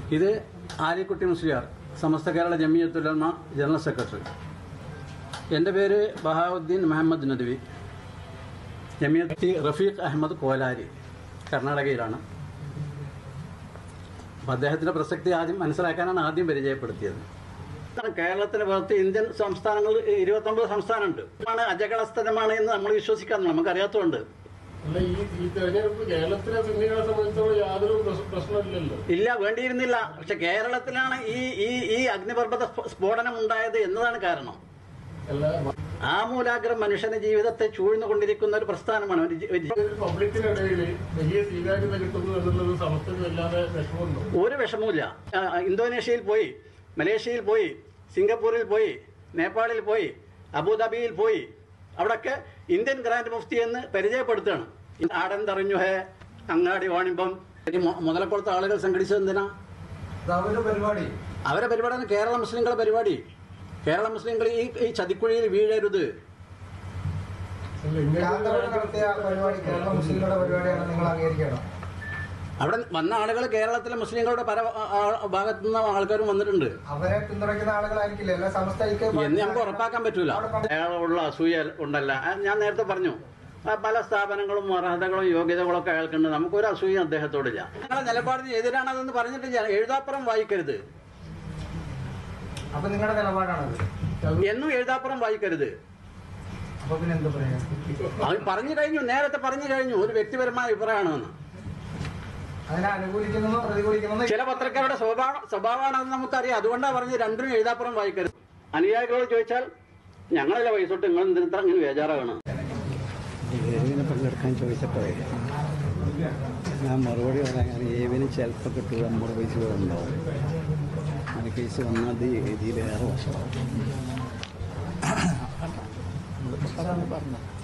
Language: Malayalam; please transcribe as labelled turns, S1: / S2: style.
S1: ഇത് ആലിക്കുട്ടി മുസ്ലിയാർ സമസ്ത കേരള ജമിയത്തുലമ ജനറൽ സെക്രട്ടറി എൻ്റെ പേര് ബഹാവുദ്ദീൻ മുഹമ്മദ് നദ്വി ജമിയത്തി റഫീഖ് അഹമ്മദ് കോലാരി കർണാടകയിലാണ് അപ്പോൾ അദ്ദേഹത്തിൻ്റെ പ്രസക്തി ആദ്യം മനസ്സിലാക്കാനാണ് ആദ്യം പരിചയപ്പെടുത്തിയത് കേരളത്തിന് പുറത്ത് ഇന്ത്യൻ സംസ്ഥാനങ്ങൾ ഇരുപത്തൊമ്പത് സംസ്ഥാനമുണ്ട് ആണ് അജകളസ്ഥലമാണ് എന്ന് നമ്മൾ വിശ്വസിക്കാറുണ്ട് നമുക്കറിയാത്തതുകൊണ്ട്
S2: അല്ല ഈ ഈ തെരഞ്ഞെടുപ്പ് കേരളത്തിലെ സുന്നികളെ സംബന്ധിച്ചോളം യാതൊരു പ്രശ്- പ്രശ്നമില്ലല്ലോ
S1: ഇല്ല വേണ്ടിയിരുന്നില്ല പക്ഷെ കേരളത്തിലാണ് ഈ ഈ ഈ അഗ്നിപർവ്വത സ്ഫോ- സ്ഫോടനം ഉണ്ടായത് എന്നതാണ് കാരണം
S2: അല്ല
S1: ആമൂലാഗ്രം മനുഷ്യന്റെ ജീവിതത്തെ ചൂഴ്ന്നുകൊണ്ടിരിക്കുന്ന ഒരു പ്രസ്ഥാനമാണ് ഒരു ജി- ഒരു ജി-
S2: ഒരു പബ്ലിക്കിനിടയിൽ വലിയ സ്വീകാര്യത കിട്ടുന്നു എന്നുള്ളത് സമസ്തക്ക് വല്ലാതെ വിഷമമുണ്ടോ
S1: ഒരു വിഷമവുമില്ല ആ, ഇന്തോനേഷ്യയിൽ പോയി മലേഷ്യയിൽ പോയി സിംഗപ്പൂരിൽ പോയി നേപ്പാളിൽ പോയി അബുദാബിയിൽ പോയി അവിടൊക്കെ ഇന്ത്യൻ ഗ്രാൻഡ് മുഫ്തി എന്ന് പരിചയപ്പെടുത്തുകയാണ് ആടൻ തറിഞ്ഞു ഹേ അങ്ങാടി വാണിമ്പം ഈ മു- മുതലക്കുളത്തെ ആളുകൾ സംഘടിച്ചത് എന്തിനാ
S3: അവരുടെ പരിപാടി
S1: അവരെ പരിപാടിയാണ് കേരള മുസ്ലിങ്ങളുടെ പരിപാടി കേരള മുസ്ലിങ്ങൾ ഈ ഈ ചതിക്കുഴിയിൽ വീഴരുത്
S2: അല്ല, ഇങ്ങനെ ഒരു
S3: കാന്തപുരം നടത്തിയ പരിപാടി കേരള മുസ്ലിങ്ങളുടെ പരിപാടിയാണ് നിങ്ങൾ അംഗീകരിക്കണം
S1: അവിടെ വന്ന ആളുകൾ കേരളത്തിലെ മുസ്ലിങ്ങളുടെ പല ആ- ആ- ഭാഗത്തു നിന്ന് ആൾക്കാരും വന്നിട്ടുണ്ട്
S3: അവരെ പിന്തുണയ്ക്കുന്ന ആളുകളായിരിക്കില്ല എല്ലാ സമസ്ത ഐക്യ
S1: എന്ന് നമുക്ക് ഉറപ്പാക്കാൻ പറ്റൂല അയാളുള്ള അസൂയ ഉണ്ടല്ല ആ, ഞാൻ നേരത്തെ പറഞ്ഞു ആ, പല സ്ഥാപനങ്ങളും അർഹതകളും യോഗ്യതകളും ഒക്കെ അയാൾക്കുണ്ട് നമുക്കൊരു അസൂയ അദ്ദേഹത്തോടില്ല ഞങ്ങളെ നിലപാടിന് എതിരാണതെന്ന് പറഞ്ഞിട്ട് എഴുതാപ്പുറം വായിക്കരുത്
S3: അപ്പൊ നിങ്ങളുടെ നിലപാടാണത്
S1: എന്നും എഴുതാപ്പുറം വായിക്കരുത്
S3: അപ്പൊ പിന്നെ എന്ത് പറയാ
S1: അവൻ പറഞ്ഞു കഴിഞ്ഞു നേരത്തെ പറഞ്ഞു കഴിഞ്ഞു ഒരു വ്യക്തിപരമായ അഭിപ്രായമാണെന്ന്
S3: അതിനെ അനുകൂലിക്കുന്നതോ പ്രതികൂലിക്കുന്നതോ
S1: ചില പത്രക്കാരുടെ സ്വഭാവ സ്വഭാവമാണെന്ന് നമുക്കറിയാം അതുകൊണ്ടാണ് പറഞ്ഞത് രണ്ടിനും എഴുതാപ്പുറം വായിക്കരുത് അനുയായികളോട് ചോദിച്ചാൽ ഞങ്ങളല്ല പൈസ തൊട്ട് നിങ്ങൾ എന്തിനാ അങ്ങനെ ബേജാറാകണം
S4: ഏവിനെ പങ്കെടുക്കാൻ ചോദിച്ചപ്പോഴേ ഞാൻ മറുപടി പറയാൻ ഏവിന് ചിലപ്പോൾ കിട്ടുക നമ്മുടെ പൈസ കൂടെ ഉണ്ടാവും അത് കേസ് വന്നത് ഇതിലേറെ വശമാവും അതാണ് പറഞ്ഞത്